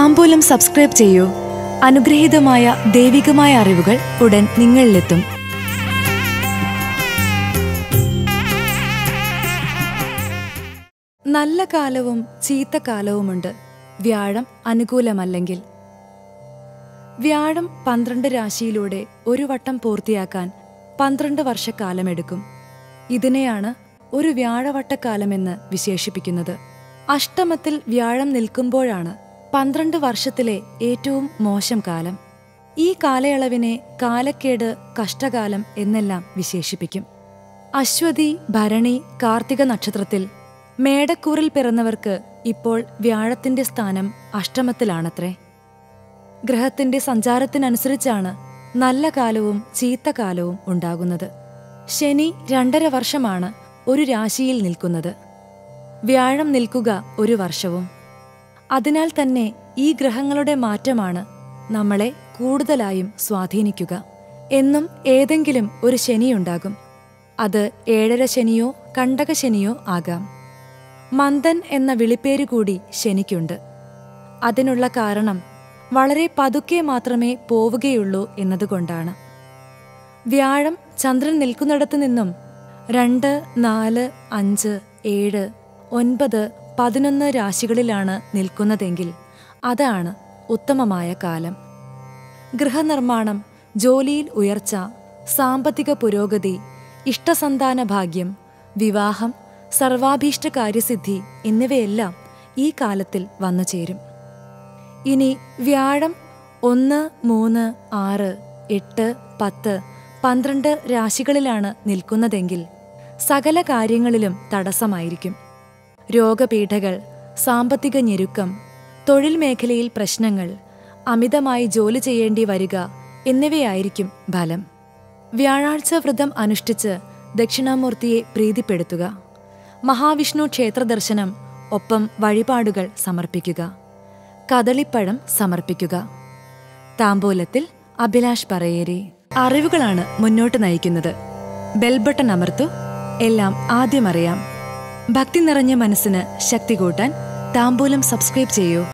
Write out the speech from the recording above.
താമ്പൂലം subscribe ചെയ്യൂ അനുഗ്രഹീതമായ ദൈവികമായ അറിവുകൾ ഉടൻ നിങ്ങളിലെത്തും നല്ല കാലവും ചീത്ത കാലവുമുണ്ട് വ്യാഴം അനുകൂലമല്ലെങ്കിൽ വ്യാഴം പന്ത്രണ്ട് രാശിയിലൂടെ ഒരു വട്ടം പൂർത്തിയാക്കാൻ പന്ത്രണ്ട് വർഷക്കാലമെടുക്കും ഇതിനെയാണ് ഒരു വ്യാഴവട്ടക്കാലമെന്ന് വിശേഷിപ്പിക്കുന്നത് അഷ്ടമത്തിൽ വ്യാഴം നിൽക്കുമ്പോഴാണ് പന്ത്രണ്ട് വർഷത്തിലെ ഏറ്റവും മോശം കാലം ഈ കാലയളവിനെ കാലക്കേട് കഷ്ടകാലം എന്നെല്ലാം വിശേഷിപ്പിക്കും അശ്വതി ഭരണി കാർത്തിക നക്ഷത്രത്തിൽ മേടക്കൂറിൽ പിറന്നവർക്ക് ഇപ്പോൾ വ്യാഴത്തിന്റെ സ്ഥാനം അഷ്ടമത്തിലാണത്രേ ഗ്രഹത്തിന്റെ സഞ്ചാരത്തിനനുസരിച്ചാണ് നല്ല കാലവും ചീത്ത കാലവും ഉണ്ടാകുന്നത് ശനി രണ്ടര വർഷമാണ് ഒരു രാശിയിൽ നിൽക്കുന്നത് വ്യാഴം നിൽക്കുക ഒരു വർഷവും അതിനാൽ തന്നെ ഈ ഗ്രഹങ്ങളുടെ മാറ്റമാണ് നമ്മളെ കൂടുതലായും സ്വാധീനിക്കുക എന്നും ഏതെങ്കിലും ഒരു ശനിയുണ്ടാകും അത് ഏഴര ശനിയോ കണ്ടക ശനിയോ ആകാം മന്ദൻ എന്ന വിളിപ്പേര് കൂടി ശനിക്കുണ്ട് അതിനുള്ള കാരണം വളരെ പതുക്കെ മാത്രമേ പോവുകയുള്ളൂ എന്നതുകൊണ്ടാണ് വ്യാഴം ചന്ദ്രൻ നിൽക്കുന്നിടത്തു നിന്നും രണ്ട് നാല് അഞ്ച് ഏഴ് ഒൻപത് പതിനൊന്ന് രാശികളിലാണ് നിൽക്കുന്നതെങ്കിൽ അതാണ് ഉത്തമമായ കാലം ഗൃഹനിർമ്മാണം ജോലിയിൽ ഉയർച്ച സാമ്പത്തിക പുരോഗതി ഇഷ്ടസന്താന ഭാഗ്യം വിവാഹം സർവാഭീഷ്ട കാര്യസിദ്ധി എന്നിവയെല്ലാം ഈ കാലത്തിൽ വന്നു ചേരും ഇനി വ്യാഴം ഒന്ന് മൂന്ന് ആറ് എട്ട് പത്ത് പന്ത്രണ്ട് രാശികളിലാണ് നിൽക്കുന്നതെങ്കിൽ സകല കാര്യങ്ങളിലും തടസ്സമായിരിക്കും രോഗപീഠകൾ സാമ്പത്തിക ഞെരുക്കം തൊഴിൽ മേഖലയിൽ പ്രശ്നങ്ങൾ അമിതമായി ജോലി ചെയ്യേണ്ടി വരിക എന്നിവയായിരിക്കും ഫലം വ്യാഴാഴ്ച വ്രതം അനുഷ്ഠിച്ച് ദക്ഷിണാമൂർത്തിയെ പ്രീതിപ്പെടുത്തുക മഹാവിഷ്ണു ക്ഷേത്ര ദർശനം ഒപ്പം വഴിപാടുകൾ സമർപ്പിക്കുക കദളിപ്പഴം സമർപ്പിക്കുക താമ്പൂലത്തിൽ അഭിലാഷ് പറയേരി അറിവുകളാണ് മുന്നോട്ട് നയിക്കുന്നത് ബെൽബട്ടൺ അമർത്തു എല്ലാം ആദ്യം അറിയാം ഭക്തി നിറഞ്ഞ മനസ്സിന് ശക്തി കൂട്ടാൻ താമ്പൂലം സബ്സ്ക്രൈബ് ചെയ്യൂ